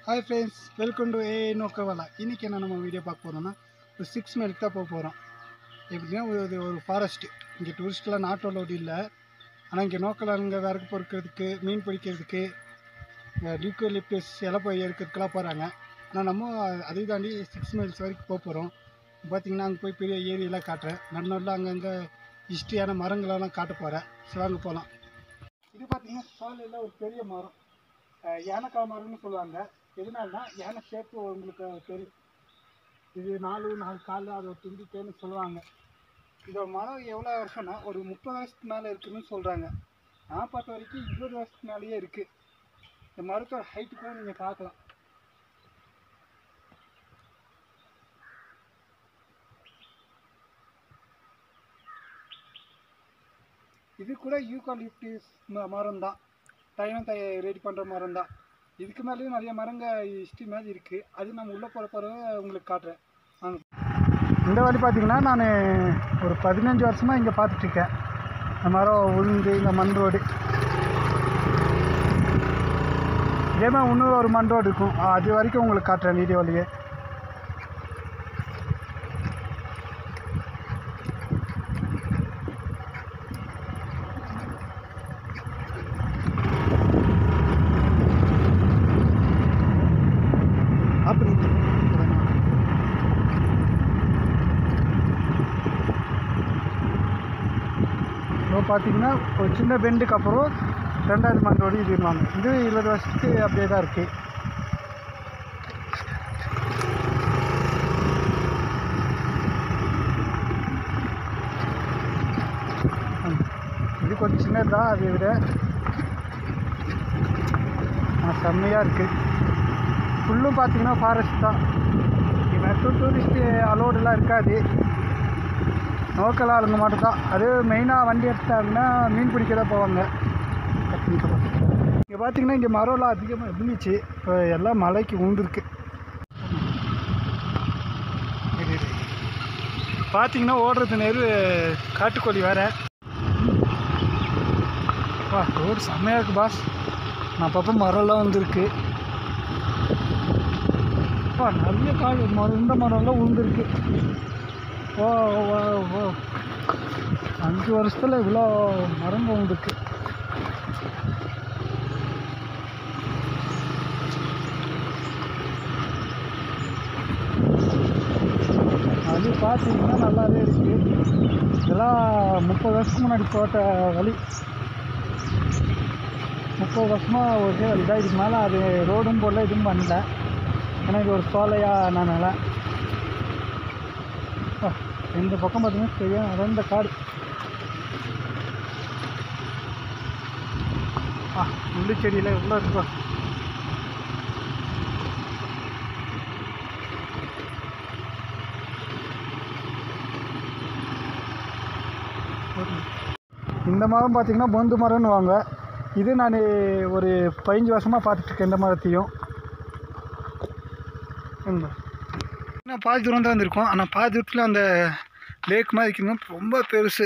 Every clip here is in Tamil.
Hi friends welcome to a நோக்கவாலா இன்றைக்கி என்ன நம்ம வீடியோ பார்க்க போகிறோம்னா ஒரு சிக்ஸ் மைலுக்கு தான் போக போகிறோம் எப்படின்னா ஒரு இது ஒரு ஃபாரஸ்ட்டு இங்கே டூரிஸ்ட்லாம் நாட் அலோடு இல்லை ஆனால் இங்கே நோக்கலா இங்கே விறகு பொறுக்கிறதுக்கு மீன் பிடிக்கிறதுக்கு லிப்டஸ் இலை போய் எடுக்கிறதுக்கெல்லாம் போகிறாங்க ஆனால் நம்ம அதை தாண்டி சிக்ஸ் மைல்ஸ் வரைக்கும் போக போகிறோம் பார்த்தீங்கன்னா அங்கே போய் பெரிய ஏரியெல்லாம் காட்டுறேன் நடுநடுல அங்கங்கே ஹிஸ்ட்ரியான மரங்களெல்லாம் காட்ட போகிறேன் சரி வாங்க போகலாம் இது பார்த்தீங்கன்னா சாலையில் ஒரு பெரிய மரம் அஹ் யானைக்காய் மரம்னு சொல்லுவாங்க எதனாலனா யானை ஷேப்பு உங்களுக்கு தெரியும் இது நாலு நாலு கால் அது ஒரு துண்டிக்கேன்னு சொல்லுவாங்க இந்த மரம் எவ்வளோ வருஷம்னா ஒரு முப்பது வருஷத்துக்கு மேலே இருக்குன்னு சொல்கிறாங்க நான் பார்த்த வரைக்கும் இருபது வருஷத்துக்கு மேலேயே இருக்குது இந்த மரத்தோட ஹைட்டு கூட நீங்கள் பார்க்கலாம் இது கூட யூகாலிப்டிஸ் மரம் தான் தைலம் தை ரெடி பண்ணுற மரம் தான் இதுக்கு மேலேயும் நிறைய மரங்க ஹிஸ்ட்ரி மாதிரி இருக்குது அது நம்ம உள்ளே போகிற பிறகு உங்களுக்கு காட்டுறேன் வாங்க இந்த வழி பார்த்தீங்கன்னா நான் ஒரு பதினஞ்சு வருஷமாக இங்கே பார்த்துட்ருக்கேன் இந்த மரம் உளுந்து இந்த மண் ரோடு இதே மாதிரி இன்னொரு ஒரு மண் ரோடு இருக்கும் அது வரைக்கும் உங்களுக்கு காட்டுறேன் வீடியோலையே அப்படி இப்போ பார்த்தீங்கன்னா ஒரு சின்ன பெண்டுக்கு அப்புறம் ரெண்டாவது மண்டோடு இதுவாங்க இது இருபது வருஷத்துக்கு அப்படியே தான் இருக்குது இது கொஞ்சம் சின்னது தான் அதை விட செம்மையாக இருக்குது ஃபுல்லும் பார்த்தீங்கன்னா ஃபாரஸ்ட் தான் மெட்ரோ டூரிஸ்ட்டு அலோடெலாம் இருக்காது லோக்கல் ஆளுங்க மட்டும் தான் அது மெயினாக வண்டி எடுத்தாங்கன்னா மீன் பிடிக்க தான் போவாங்க இங்கே பார்த்தீங்கன்னா இங்கே மரம்லாம் அதிகமாக இருந்துச்சு இப்போ எல்லாம் மலைக்கு உண்டுருக்கு பார்த்தீங்கன்னா ஓடுறது நேரு காட்டுக்கோழி வேற வா ரோடு செம்மையாக இருக்குது பாஸ் நான் அப்பப்போ மரம்லாம் வந்திருக்கு அப்பா நிறைய காய் மரம் இந்த மரம்லாம் உளுந்துருக்கு ஓ ஓ ஓ அஞ்சு வருஷத்தில் இவ்வளோ மரம் உண்டுருக்கு அது பார்த்தீங்கன்னா நல்லாவே இருக்குது இதெல்லாம் முப்பது வருஷத்துக்கு முன்னாடி போட்ட வழி முப்பது வருஷமாக ஒரே வழி தான் இதுக்கு மேலே அது ரோடும் போடல இதுவும் பண்ணல ஏன்னா இது ஒரு சோலையாக நானால இந்த பக்கம் பார்த்தீங்கன்னா தெரியும் அடர்ந்த காடு ஆ முள்ளு செடியில் எவ்வளோ இருக்கோ இந்த மரம் பார்த்தீங்கன்னா பொந்து மரம்னு வாங்க இது நான் ஒரு பதினஞ்சு வருஷமாக பார்த்துட்ருக்கேன் இந்த மரத்தையும் நான் பாதி தூரம் தான் வந்திருக்கோம் ஆனால் பாதி தூரத்தில் அந்த லேக் மாதிரி இருக்கணும் ரொம்ப பெருசு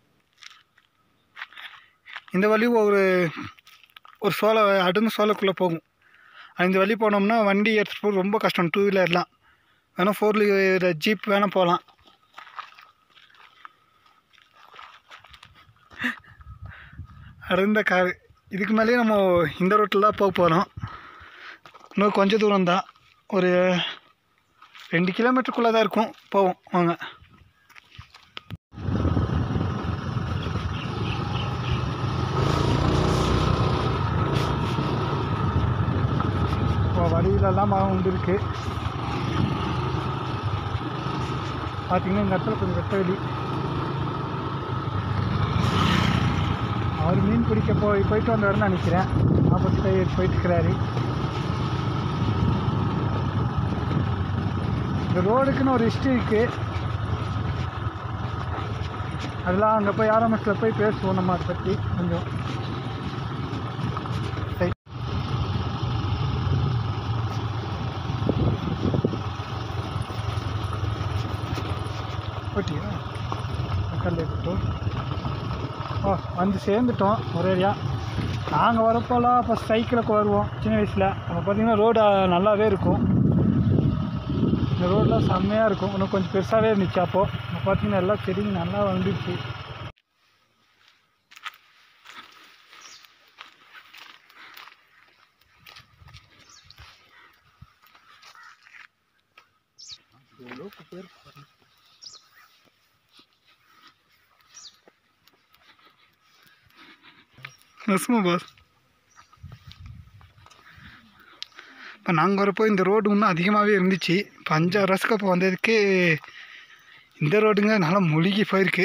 இந்த வழி ஒரு ஒரு சோலை அடுந்து சோலைக்குள்ளே போகும் இந்த வழி போனோம்னா வண்டி எடுத்துகிட்டு போக ரொம்ப கஷ்டம் டூ வீலர்லாம் வேணால் ஃபோர் வீலர் ஜீப் வேணால் போகலாம் அடர்ந்த காரு இதுக்கு மேலேயே நம்ம இந்த ரோட்டில் தான் போக போகிறோம் இன்னும் கொஞ்சம் தூரம் தான் ஒரு ரெண்டு கிலோமீட்டருக்குள்ளே தான் இருக்கும் போவோம் வாங்க இப்போ வழியிலலாம் மரம் உண்டு இருக்கு பார்த்தீங்கன்னா இந்த இடத்துல கொஞ்சம் வெட்ட வெளி அவர் மீன் பிடிக்க போய் போயிட்டு வந்தவர்னு நினைக்கிறேன் ஆப்போசிட் சைடு போயிட்டு இருக்கிறாரு இந்த ரோடுக்குன்னு ஒரு ஹிஸ்ட்ரி இருக்கு அதெல்லாம் அங்கே போய் ஆரம்பத்தில் போய் பேசுவோம் நம்ம அதை பற்றி கொஞ்சம் சரி. போட்டியா பக்கத்தில் இருக்கட்டும் ஓ வந்து சேர்ந்துட்டோம் ஒரேடியா நாங்கள் வரப்போலாம் அப்போ சைக்கிளுக்கு வருவோம் சின்ன வயசில் அப்போ பார்த்தீங்கன்னா ரோடு நல்லாவே இருக்கும் இந்த ரோடெலாம் செம்மையாக இருக்கும் இன்னும் கொஞ்சம் பெருசாகவே இருந்துச்சு அப்போது இப்போ பார்த்தீங்கன்னா எல்லா செடிங்க நல்லா வந்துடுச்சு நசுமா பாஸ் இப்போ நாங்கள் வரப்போ இந்த ரோடு இன்னும் அதிகமாகவே இருந்துச்சு இப்போ அஞ்சாறு வருஷத்துக்கு அப்போ வந்ததுக்கு இந்த ரோடுங்க நல்லா முழுகி போயிருக்கு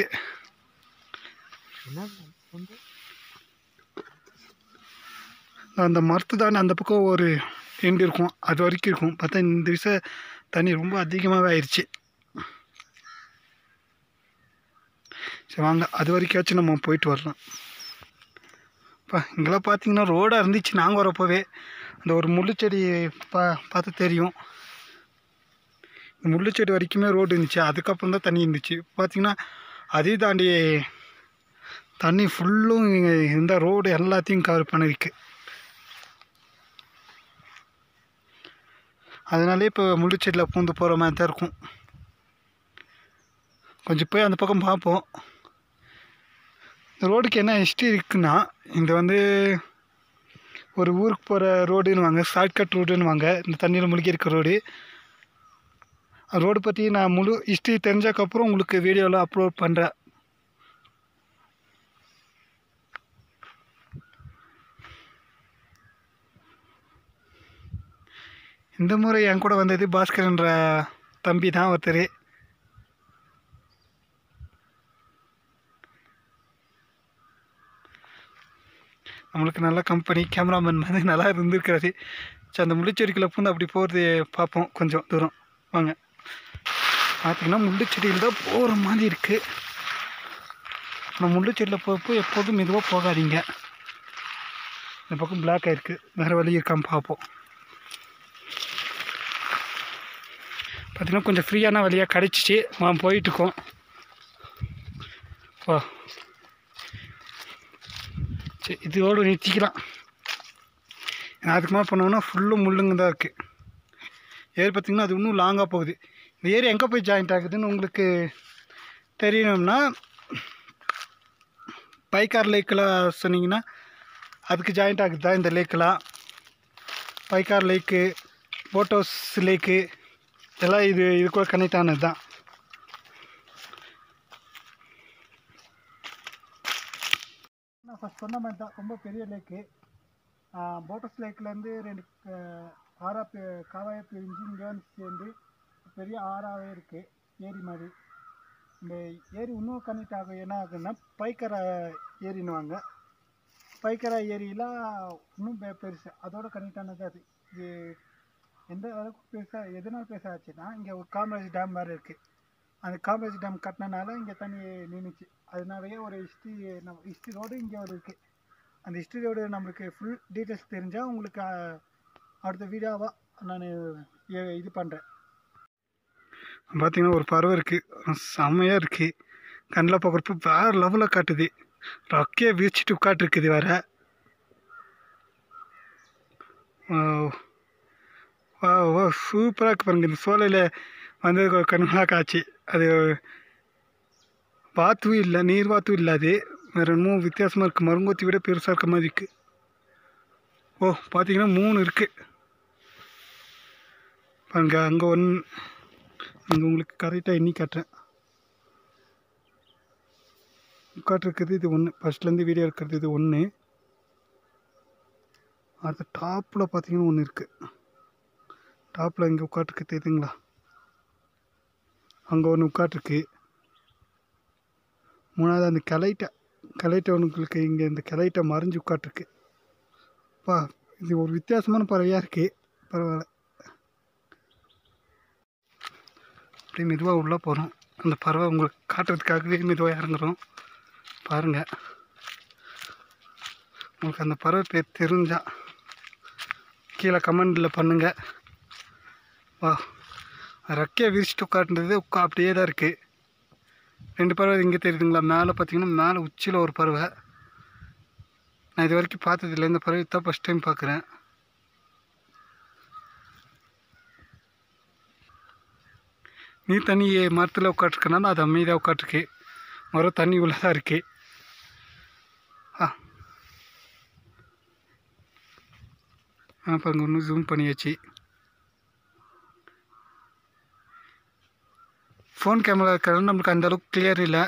அந்த மரத்து தானே அந்த பக்கம் ஒரு எண்டு இருக்கும் அது வரைக்கும் இருக்கும் பார்த்தா இந்த விஷயம் தண்ணி ரொம்ப அதிகமாகவே ஆயிடுச்சு சரி வாங்க அது வரைக்காச்சும் நம்ம போயிட்டு வரலாம் இப்போ இங்கெல்லாம் பார்த்தீங்கன்னா ரோடாக இருந்துச்சு நாங்கள் வரப்போவே அந்த ஒரு முள்ளுச்செடி பா பார்த்து தெரியும் இந்த முள்ளுச்செடி வரைக்குமே ரோடு இருந்துச்சு அதுக்கப்புறம் தான் தண்ணி இருந்துச்சு பார்த்தீங்கன்னா அதையும் தாண்டி தண்ணி ஃபுல்லும் இந்த ரோடு எல்லாத்தையும் கவர் பண்ணிருக்கு அதனாலே இப்போ முள்ளுச்செடியில் பூந்து போகிற மாதிரி தான் இருக்கும் கொஞ்சம் போய் அந்த பக்கம் பார்ப்போம் இந்த ரோடுக்கு என்ன ஹிஸ்ட்ரி இருக்குன்னா இந்த வந்து ஒரு ஊருக்கு போகிற ரோடுன்னு வாங்க ஷார்ட்கட் ரோடுன்னு வாங்க இந்த தண்ணியில் முழுகி இருக்க ரோடு ரோடு பற்றி நான் முழு ஹிஸ்ட்ரி தெரிஞ்சதுக்கப்புறம் உங்களுக்கு வீடியோவில் அப்லோட் பண்ணுறேன் இந்த முறை என் கூட வந்தது பாஸ்கர்ன்ற தம்பி தான் ஒருத்தர் நம்மளுக்கு நல்ல கம்பெனி கேமராமேன் மாதிரி நல்லா இருந்திருக்காரு சரி அந்த முள்ளுச்செடிக்குள்ளே பூந்து அப்படி போகிறது பார்ப்போம் கொஞ்சம் தூரம் வாங்க பார்த்தீங்கன்னா முள்ளுச்செடியில் தான் போகிற மாதிரி இருக்குது ஆனால் முள்ளுச்செடியில் போகிறப்போ எப்போதும் மெதுவாக போகாதீங்க இந்த பக்கம் பிளாக் ஆகிருக்கு வேறு வழி இருக்கான்னு பார்ப்போம் பார்த்தீங்கன்னா கொஞ்சம் ஃப்ரீயான வழியாக கிடச்சிச்சு வா போயிட்டுருக்கோம் ஓ சரி இதோடு நிறுத்திக்கலாம் ஏன்னா அதுக்கு மேலே பண்ணோம்னா ஃபுல்லும் முள்ளுங்க தான் இருக்குது ஏரி பார்த்திங்கன்னா அது இன்னும் லாங்காக போகுது இந்த ஏரி எங்கே போய் ஜாயிண்ட் ஆகுதுன்னு உங்களுக்கு தெரியணும்னா பைக்கார் லேக்கில் சொன்னீங்கன்னா அதுக்கு ஜாயிண்ட் ஆகுது தான் இந்த லேக்கெலாம் பைக்கார் லேக்கு போட்டோஸ் லேக்கு எல்லாம் இது இது கூட கனெக்ட் ஆனது தான் நான் ஃபஸ்ட் சொன்ன மாதிரி தான் ரொம்ப பெரிய லேக்கு போட்டஸ் லேக்லேருந்து ரெண்டு அஹ், ஆறா பி காவாயை பிரிஞ்சு இங்கே வந்து சேர்ந்து பெரிய ஆறாகவே இருக்குது ஏரி மாதிரி இந்த ஏரி இன்னும் கனெக்ட் ஆகும் என்ன ஆகுதுன்னா பைக்கரை ஏரின்னுவாங்க பைக்கரா ஏரியெலாம் இன்னும் பெ பெருசு அதோட கனெக்ட் ஆனது அது இது எந்த அளவுக்கு பெருசாக எதனால் பெருசாச்சுன்னா இங்கே ஒரு காமராஜ் டேம் வேறு இருக்குது அந்த காமராஜ் டேம் கட்டினனால இங்கே தண்ணி நின்றுச்சு அதனாலயே ஒரு ஹிஸ்ட்ரி நம்ம ஹிஸ்ட்ரி ரோடு இங்கே ஒரு இருக்குது அந்த ஹிஸ்ட்ரி ரோடு நம்மளுக்கு ஃபுல் டீட்டெயில்ஸ் தெரிஞ்சால் உங்களுக்கு அஹ், அடுத்த வீடியோவாக நான் இது பண்ணுறேன் பார்த்தீங்கன்னா ஒரு பறவை இருக்குது செம்மையாக இருக்குது கண்ணில் பார்க்குறப்ப வேறு லெவலில் காட்டுது ரொக்கையை விரிச்சிட்டு உட்காட்டுருக்குது வேற வா வா சூப்பராக இருக்கு பாருங்க இந்த சோலையில் வந்து கண்களாக காட்சி அது வாத்துவும் இல்லை நீர் வாத்தும் இல்லை அது வேறு இன்னும் வித்தியாசமாக இருக்குது மருங்கொத்தி விட பெருசாக இருக்க மாதிரி இருக்குது ஓ பார்த்தீங்கன்னா மூணு இருக்குது பாருங்க அங்கே ஒன் அங்கே உங்களுக்கு கரெக்டாக எண்ணி காட்டுறேன் உட்காட்டுருக்குது இது ஒன்று ஃபஸ்ட்லேருந்து வீடியோ இருக்கிறது இது ஒன்று அடுத்த டாப்பில் பார்த்தீங்கன்னா ஒன்று இருக்குது டாப்பில் இங்கே உட்காட்டுருக்கு தெரியுதுங்களா அங்கே ஒன்று உட்காட்டுருக்கு மூணாவது அந்த கிளைட்டை கிளைட்டை ஒன்றுங்களுக்கு இங்கே இந்த கிளைட்டை மறைஞ்சு உட்காட்டுருக்கு பா இது ஒரு வித்தியாசமான பறவையாக இருக்குது பரவாயில்ல அப்படியே மெதுவாக உள்ளே போகிறோம் அந்த பறவை உங்களுக்கு காட்டுறதுக்காகவே மெதுவாக இறங்குறோம் பாருங்கள் உங்களுக்கு அந்த பறவை பேர் தெரிஞ்சா கீழே கமெண்டில் பண்ணுங்கள் வா ரெக்கையை விரிச்சிட்டு உட்காட்டுறது உட்கா அப்படியே தான் இருக்குது ரெண்டு பறவை இங்கே தெரியுதுங்களா மேலே பார்த்தீங்கன்னா மேலே உச்சியில் ஒரு பறவை நான் இது வரைக்கும் பார்த்ததில்ல இந்த பறவை தான் ஃபஸ்ட் டைம் பார்க்குறேன் நீ தண்ணி மரத்தில் உட்காந்துருக்கனால அது அமைதியாக உட்காந்துருக்கு மரம் தண்ணி உள்ளே தான் இருக்கு ஆ ஆ பாருங்க இன்னும் ஜூம் பண்ணியாச்சு ஃபோன் கேமரா இருக்கிறது நம்மளுக்கு அந்த அளவுக்கு கிளியர் இல்லை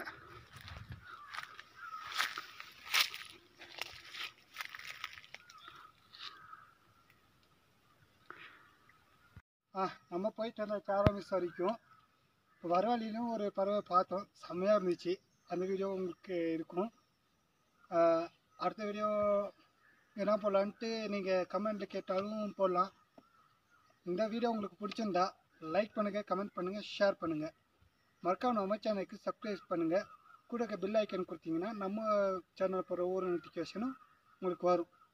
ஆ நம்ம போயிட்டு அந்த சாரமிஸ் வரைக்கும் இப்போ வரவழியிலும் ஒரு பறவை பார்த்தோம் செம்மையாக இருந்துச்சு அந்த வீடியோ உங்களுக்கு இருக்கும் ஆ, அடுத்த வீடியோ என்ன போடலான்ட்டு நீங்கள் கமெண்ட்டில் கேட்டாலும் போடலாம் இந்த வீடியோ உங்களுக்கு பிடிச்சிருந்தா லைக் பண்ணுங்கள் கமெண்ட் பண்ணுங்கள் ஷேர் பண்ணுங்கள் மறக்காம நம்ம சேனலுக்கு சப்ஸ்கிரைப் பண்ணுங்கள் கூட பில் ஐக்கன் கொடுத்தீங்கன்னா நம்ம சேனல் போகிற ஒவ்வொரு நோட்டிஃபிகேஷனும் உங்களுக்கு வரும்